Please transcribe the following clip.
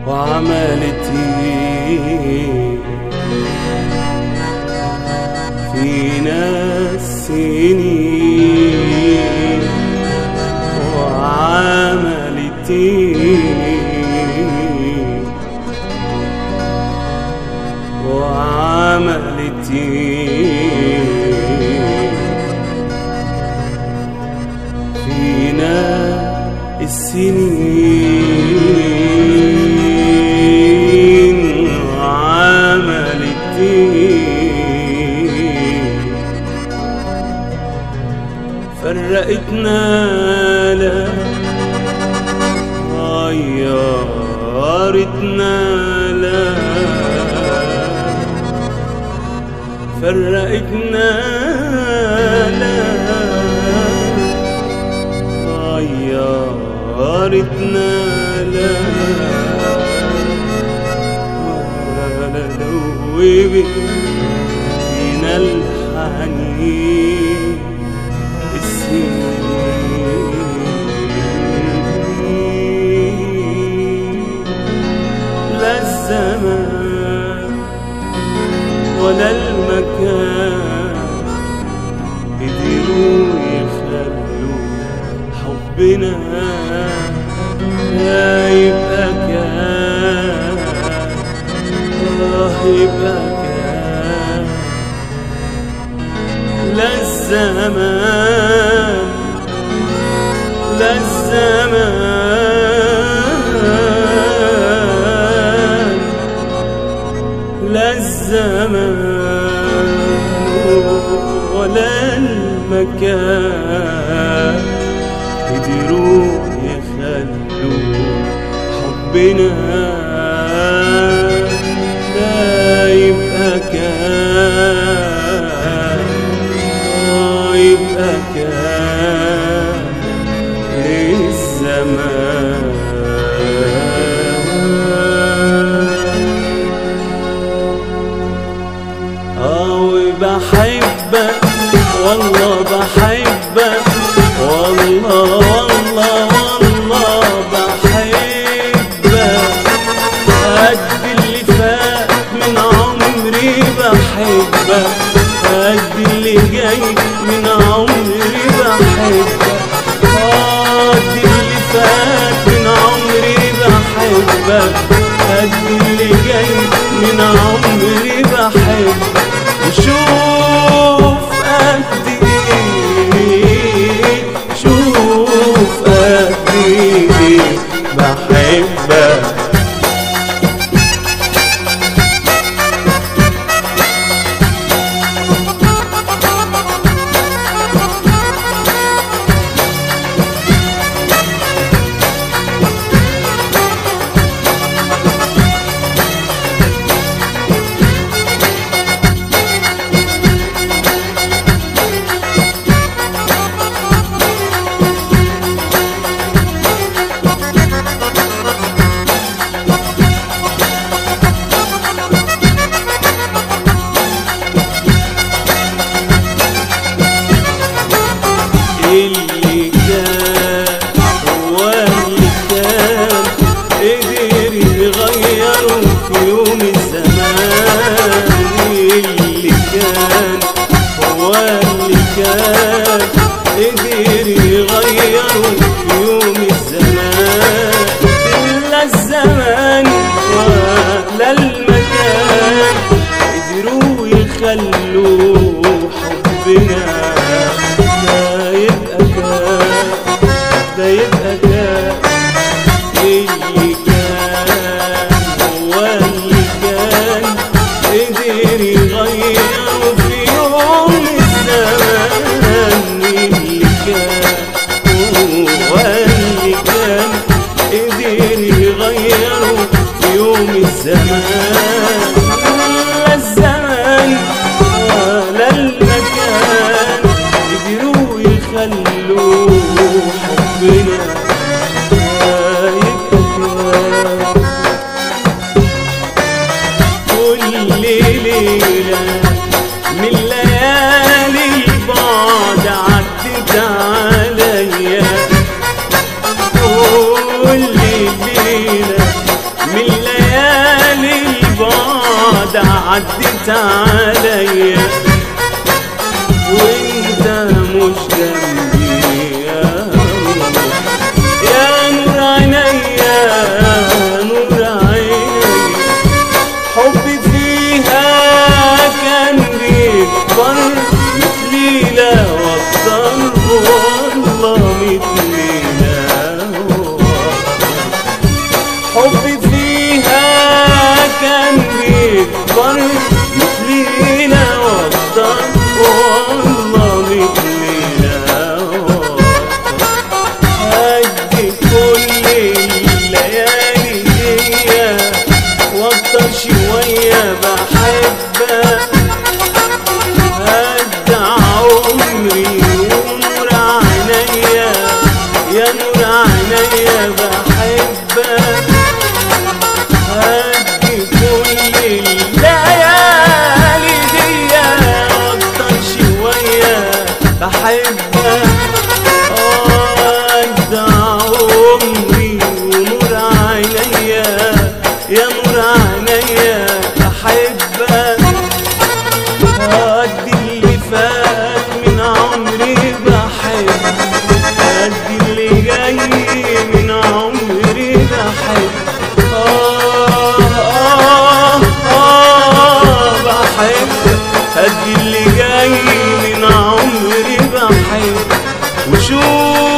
وعملتي فينا السنين وعملتي وعملتي فينا السنين وعملتي فرقتنا لا غيرتنا لا فرقتنا لا غيرتنا لا ولا دوبت فينا الحنين السنين لا الزمان ولا المكان قدروا يخلوا حبنا لا يبقى كان آه يبقى كان لا الزمان لا الزمان لا الزمان ولا المكان قدروا يخلوا حبنا لا يبقى كان آه يبقى كان للزمان آه وبحبك والله بحبك والله والله والله بحبك قد اللي فات من عمري بحبك قد اللي جاي من عمري بحبك قد اللي فات من عمري بحبك قد اللي جاي من عمري بحبك وشوف قد ايه شوف قد ايه بحبك اللي كان هو اللي كان قدر يغيره في يوم الزمان اللي كان هو اللي كان قدر يغيره في يوم الزمان لا الزمان ولا المكان قدروا يخلوا حبنا ده يبقى كان ده يبقى كان اللي كان هو اللي كان قدر يغيره في يوم الزمان اللي كان هو اللي كان قدر يغيره في يوم الزمان لا الزمان ولا المكان قدروا يخلوا حبنا يبقى كان كل ليلة من ليالي البعد عدت عليا كل ليلة من ليالي البعد عدت عليا وانت مش جنبي يا روح يا نور عينيا نور عينيا حبي فيها كان بيكبر مثليلة واكتر والله مثليلة حبي فيها كان بيكبر مثليلة واكتر والله مثليلة قد كل الليالي دي واكتر شوية بحبك قد عمري ونور عينيا يا نور عينيا بحبك قد كل الليالي دي واكتر شوية بحبك قد عمري ونور عينيا يا نور عينيا بحبك قد اللي فات من عمري بحب قد اللي جاي من عمري بحب آه آه آه بحب قد اللي جاي من عمري بحب وشوف